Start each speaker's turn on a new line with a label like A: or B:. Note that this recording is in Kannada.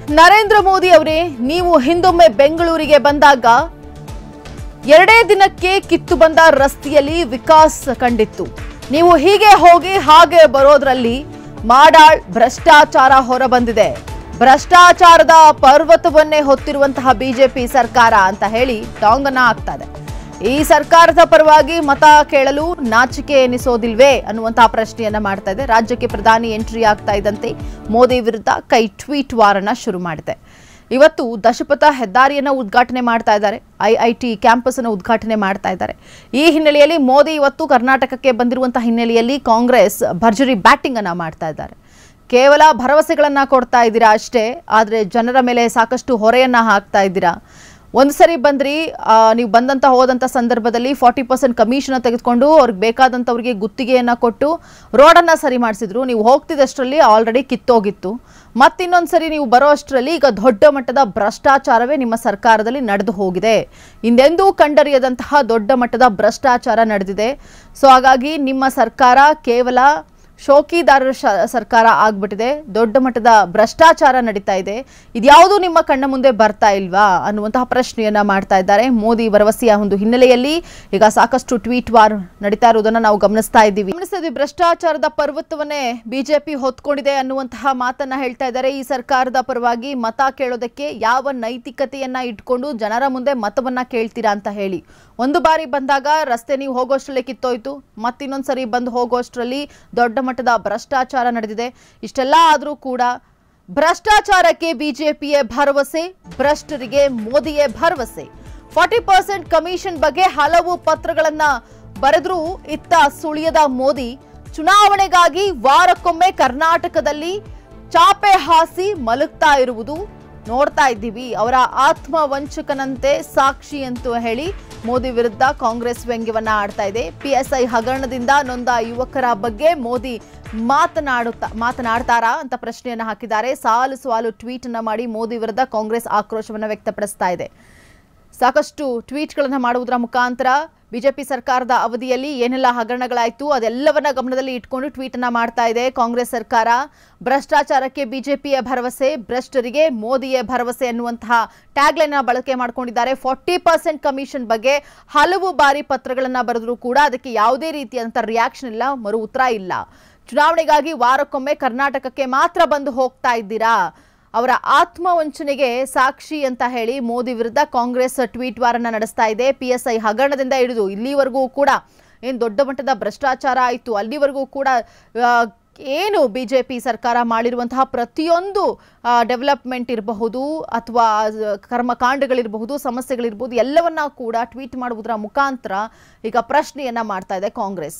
A: ನರೇಂದ್ರ ಮೋದಿ ಅವರೇ ನೀವು ಹಿಂದೊಮ್ಮೆ ಬೆಂಗಳೂರಿಗೆ ಬಂದಾಗ ಎರಡೇ ದಿನಕ್ಕೆ ಕಿತ್ತು ಬಂದ ರಸ್ತೆಯಲ್ಲಿ ವಿಕಾಸ್ ಕಂಡಿತ್ತು ನೀವು ಹೀಗೆ ಹೋಗಿ ಹಾಗೆ ಬರೋದ್ರಲ್ಲಿ ಮಾಡಾಳ್ ಭ್ರಷ್ಟಾಚಾರ ಹೊರಬಂದಿದೆ ಭ್ರಷ್ಟಾಚಾರದ ಪರ್ವತವನ್ನೇ ಹೊತ್ತಿರುವಂತಹ ಬಿಜೆಪಿ ಸರ್ಕಾರ ಅಂತ ಹೇಳಿ ಟಾಂಗನ ಆಗ್ತದೆ ಈ ಸರ್ಕಾರದ ಪರವಾಗಿ ಮತ ಕೇಳಲು ನಾಚಿಕೆ ಎನಿಸೋದಿಲ್ವೇ ಅನ್ನುವಂತಹ ಪ್ರಶ್ನೆಯನ್ನ ಮಾಡ್ತಾ ಇದೆ ರಾಜ್ಯಕ್ಕೆ ಪ್ರಧಾನಿ ಎಂಟ್ರಿ ಆಗ್ತಾ ಇದ್ದಂತೆ ಮೋದಿ ವಿರುದ್ಧ ಕೈ ಟ್ವೀಟ್ ವಾರನ ಶುರು ಮಾಡಿದೆ ಇವತ್ತು ದಶಪಥ ಹೆದ್ದಾರಿಯನ್ನ ಉದ್ಘಾಟನೆ ಮಾಡ್ತಾ ಇದ್ದಾರೆ ಐಐಟಿ ಕ್ಯಾಂಪಸ್ ಅನ್ನು ಉದ್ಘಾಟನೆ ಮಾಡ್ತಾ ಇದ್ದಾರೆ ಈ ಹಿನ್ನೆಲೆಯಲ್ಲಿ ಮೋದಿ ಇವತ್ತು ಕರ್ನಾಟಕಕ್ಕೆ ಬಂದಿರುವಂತಹ ಹಿನ್ನೆಲೆಯಲ್ಲಿ ಕಾಂಗ್ರೆಸ್ ಭರ್ಜರಿ ಬ್ಯಾಟಿಂಗ್ ಅನ್ನ ಮಾಡ್ತಾ ಇದ್ದಾರೆ ಕೇವಲ ಭರವಸೆಗಳನ್ನ ಕೊಡ್ತಾ ಇದ್ದೀರಾ ಅಷ್ಟೇ ಆದರೆ ಜನರ ಮೇಲೆ ಸಾಕಷ್ಟು ಹೊರೆಯನ್ನ ಹಾಕ್ತಾ ಇದ್ದೀರಾ ಒಂದು ಸರಿ ಬಂದ್ರಿ ಆ, ನೀವು ಬಂದಂತ ಹೋದಂಥ ಸಂದರ್ಭದಲ್ಲಿ ಫಾರ್ಟಿ ಪರ್ಸೆಂಟ್ ಕಮಿಷನ್ ತೆಗೆದುಕೊಂಡು ಅವ್ರಿಗೆ ಬೇಕಾದಂಥವ್ರಿಗೆ ಗುತ್ತಿಗೆಯನ್ನು ಕೊಟ್ಟು ರೋಡನ್ನು ಸರಿ ಮಾಡಿಸಿದ್ರು ನೀವು ಹೋಗ್ತಿದ್ದಷ್ಟರಲ್ಲಿ ಆಲ್ರೆಡಿ ಕಿತ್ತೋಗಿತ್ತು ಮತ್ತಿನ್ನೊಂದು ಸರಿ ನೀವು ಬರೋ ಅಷ್ಟರಲ್ಲಿ ಈಗ ದೊಡ್ಡ ಮಟ್ಟದ ಭ್ರಷ್ಟಾಚಾರವೇ ನಿಮ್ಮ ಸರ್ಕಾರದಲ್ಲಿ ನಡೆದು ಹೋಗಿದೆ ಹಿಂದೆಂದೂ ಕಂಡರಿಯದಂತಹ ದೊಡ್ಡ ಮಟ್ಟದ ಭ್ರಷ್ಟಾಚಾರ ನಡೆದಿದೆ ಸೊ ಹಾಗಾಗಿ ನಿಮ್ಮ ಸರ್ಕಾರ ಕೇವಲ ಶೋಕಿದಾರರ ಶ- ಸರ್ಕಾರ ಆಗ್ಬಿಟ್ಟಿದೆ ದೊಡ್ಡ ಮಟ್ಟದ ಭ್ರಷ್ಟಾಚಾರ ನಡೀತಾ ಇದೆ ಇದ್ಯಾವುದೂ ನಿಮ್ಮ ಕಣ್ಣ ಮುಂದೆ ಬರ್ತಾ ಇಲ್ವಾ ಅನ್ನುವಂತಹ ಪ್ರಶ್ನೆಯನ್ನ ಮಾಡ್ತಾ ಇದ್ದಾರೆ ಮೋದಿ ಭರವಸೆಯ ಒಂದು ಹಿನ್ನೆಲೆಯಲ್ಲಿ ಈಗ ಸಾಕಷ್ಟು ಟ್ವೀಟ್ ವಾರ್ ನಡೀತಾ ಇರುವುದನ್ನ ನಾವು ಗಮನಿಸ್ತಾ ಇದ್ದೀವಿ ಗಮನಿಸ್ತಾ ಇದ್ದೀವಿ ಭ್ರಷ್ಟಾಚಾರದ ಪರ್ವತವನ್ನೇ ಬಿಜೆಪಿ ಹೊತ್ಕೊಂಡಿದೆ ಅನ್ನುವಂತಹ ಮಾತನ್ನ ಹೇಳ್ತಾ ಇದ್ದಾರೆ ಈ ಸರ್ಕಾರದ ಪರವಾಗಿ ಮತ ಕೇಳೋದಕ್ಕೆ ಯಾವ ನೈತಿಕತೆಯನ್ನ ಇಟ್ಕೊಂಡು ಜನರ ಮುಂದೆ ಮತವನ್ನ ಕೇಳ್ತೀರಾ ಅಂತ ಹೇಳಿ ಒಂದು ಬಾರಿ ಬಂದಾಗ ರಸ್ತೆ ನೀವು ಹೋಗೋಷ್ಟರಲ್ಲೇ ಕಿತ್ತೋಯ್ತು ಮತ್ತಿನ್ನೊಂದು ಸರಿ ಬಂದು ಹೋಗೋಷ್ಟರಲ್ಲಿ ದೊಡ್ಡ ಮಟ್ಟದ ಭ್ರಷ್ಟಾಚಾರ ನಡೆದಿದೆ ಇಷ್ಟೆಲ್ಲ ಆದರೂ ಕೂಡ ಭ್ರಷ್ಟಾಚಾರಕ್ಕೆ ಬಿಜೆಪಿಯೇ ಭರವಸೆ ಭ್ರಷ್ಟರಿಗೆ ಮೋದಿಯೇ ಭರವಸೆ ಫಾರ್ಟಿ ಪರ್ಸೆಂಟ್ ಕಮಿಷನ್ ಬಗ್ಗೆ ಹಲವು ಪತ್ರಗಳನ್ನ ಬರೆದ್ರೂ ಇತ್ತ ಸುಳಿಯದ ಮೋದಿ ಚುನಾವಣೆಗಾಗಿ ವಾರಕ್ಕೊಮ್ಮೆ ಕರ್ನಾಟಕದಲ್ಲಿ ಚಾಪೆ ಹಾಸಿ ಮಲಗ್ತಾ ಇರುವುದು ನೋಡ್ತಾ ಇದ್ದೀವಿ ಅವರ ಆತ್ಮ ವಂಚಕನಂತೆ ಸಾಕ್ಷಿ ಅಂತೂ ಹೇಳಿ ಮೋದಿ ವಿರುದ್ಧ ಕಾಂಗ್ರೆಸ್ ವ್ಯಂಗ್ಯವನ್ನ ಆಡ್ತಾ ಇದೆ ಪಿಎಸ್ಐ ಹಗರಣದಿಂದ ನೊಂದ ಯುವಕರ ಬಗ್ಗೆ ಮೋದಿ ಮಾತನಾಡುತ್ತಾ ಮಾತನಾಡ್ತಾರಾ ಅಂತ ಪ್ರಶ್ನೆಯನ್ನ ಹಾಕಿದ್ದಾರೆ ಸಾಲು ಸಾಲು ಟ್ವೀಟ್ ಅನ್ನ ಮಾಡಿ ಮೋದಿ ವಿರುದ್ಧ ಕಾಂಗ್ರೆಸ್ ಆಕ್ರೋಶವನ್ನ ವ್ಯಕ್ತಪಡಿಸ್ತಾ ಇದೆ ಸಾಕಷ್ಟು ಟ್ವೀಟ್ಗಳನ್ನು ಮಾಡುವುದರ ಮುಖಾಂತರ ಬಿಜೆಪಿ ಸರ್ಕಾರದ ಅವಧಿಯಲ್ಲಿ ಏನೆಲ್ಲ ಹಗರಣಗಳಾಯಿತು ಅದೆಲ್ಲವನ್ನ ಗಮನದಲ್ಲಿ ಇಟ್ಕೊಂಡು ಟ್ವೀಟ್ ಅನ್ನ ಮಾಡ್ತಾ ಇದೆ ಕಾಂಗ್ರೆಸ್ ಸರ್ಕಾರ ಭ್ರಷ್ಟಾಚಾರಕ್ಕೆ ಬಿಜೆಪಿಯ ಭರವಸೆ ಭ್ರಷ್ಟರಿಗೆ ಮೋದಿಯ ಭರವಸೆ ಅನ್ನುವಂತಹ ಟ್ಯಾಗ್ಲೈನ್ ಬಳಕೆ ಮಾಡ್ಕೊಂಡಿದ್ದಾರೆ ಫಾರ್ಟಿ ಪರ್ಸೆಂಟ್ ಕಮಿಷನ್ ಬಗ್ಗೆ ಹಲವು ಬಾರಿ ಪತ್ರಗಳನ್ನ ಬರೆದ್ರು ಕೂಡ ಅದಕ್ಕೆ ಯಾವುದೇ ರೀತಿಯಾದಂಥ ರಿಯಾಕ್ಷನ್ ಇಲ್ಲ ಮರು ಉತ್ತರ ಇಲ್ಲ ಚುನಾವಣೆಗಾಗಿ ವಾರಕ್ಕೊಮ್ಮೆ ಕರ್ನಾಟಕಕ್ಕೆ ಮಾತ್ರ ಬಂದು ಹೋಗ್ತಾ ಇದ್ದೀರಾ ಅವರ ಆತ್ಮವಂಚನೆಗೆ ಸಾಕ್ಷಿ ಅಂತ ಹೇಳಿ ಮೋದಿ ವಿರುದ್ಧ ಕಾಂಗ್ರೆಸ್ ಟ್ವೀಟ್ ವಾರನ್ನ ನಡೆಸ್ತಾ ಇದೆ ಪಿಎಸ್ಐ ಹಗರಣದಿಂದ ಹಿಡಿದು ಇಲ್ಲಿವರೆಗೂ ಕೂಡ ಏನು ದೊಡ್ಡ ಮಟ್ಟದ ಭ್ರಷ್ಟಾಚಾರ ಆಯಿತು ಅಲ್ಲಿವರೆಗೂ ಕೂಡ ಆ, ಏನು ಬಿ ಜೆ ಪಿ ಸರ್ಕಾರ ಮಾಡಿರುವಂತಹ ಪ್ರತಿಯೊಂದು ಡೆವಲಪ್ಮೆಂಟ್ ಇರಬಹುದು ಅಥವಾ ಕರ್ಮಕಾಂಡಗಳಿರಬಹುದು ಸಮಸ್ಯೆಗಳಿರ್ಬೋದು ಎಲ್ಲವನ್ನ ಕೂಡ ಟ್ವೀಟ್ ಮಾಡುವುದರ ಮುಖಾಂತರ ಈಗ ಪ್ರಶ್ನೆಯನ್ನ ಮಾಡ್ತಾ ಇದೆ ಕಾಂಗ್ರೆಸ್